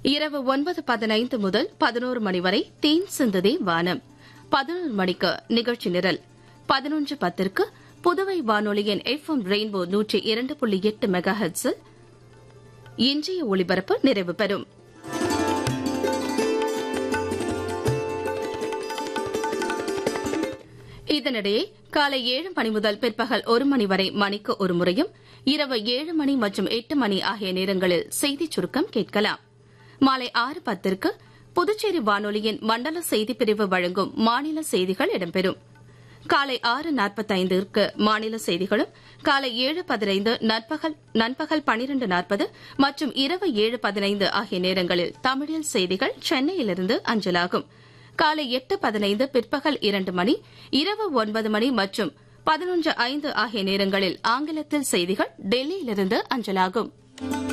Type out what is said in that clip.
இரவு ஒன்பது பதினைந்து முதல் பதினோரு மணி வரை தேன் சிந்ததே வானம் பதினோரு மணிக்கு நிகழ்ச்சி நிரல் பதினொன்று பத்திற்கு புதுவை வானொலியின் எஃப் எம் ரெயின்போ நூற்றி இரண்டு புள்ளி எட்டு மெகா ஹெட்ஸில் இன்றைய ஒளிபரப்பு நிறைவு பெறும் இதனிடையே காலை ஏழு மணி முதல் பிற்பகல் ஒரு மணி வரை மணிக்கு ஒரு முறையும் இரவு ஏழு மணி மற்றும் எட்டு மணி ஆகிய நேரங்களில் செய்திச் சுருக்கம் கேட்கலாம் மாலை ஆறு பத்திற்கு புதுச்சேரி வானொலியின் மண்டல செய்திப் பிரிவு வழங்கும் மாநில செய்திகள் இடம்பெறும் காலை ஆறு நாற்பத்தைந்திற்கு மாநில செய்திகளும் காலை ஏழு பதினைந்து நண்பகல் நண்பகல் பனிரண்டு நாற்பது மற்றும் இரவு ஏழு பதினைந்து ஆகிய நேரங்களில் தமிழில் செய்திகள் சென்னையிலிருந்து அஞ்சலாகும் காலை எட்டு பதினைந்து பிற்பகல் இரண்டு மணி இரவு ஒன்பது மணி மற்றும் பதினொன்று ஐந்து ஆகிய நேரங்களில் ஆங்கிலத்தில் செய்திகள் டெல்லியிலிருந்து அஞ்சலாகும்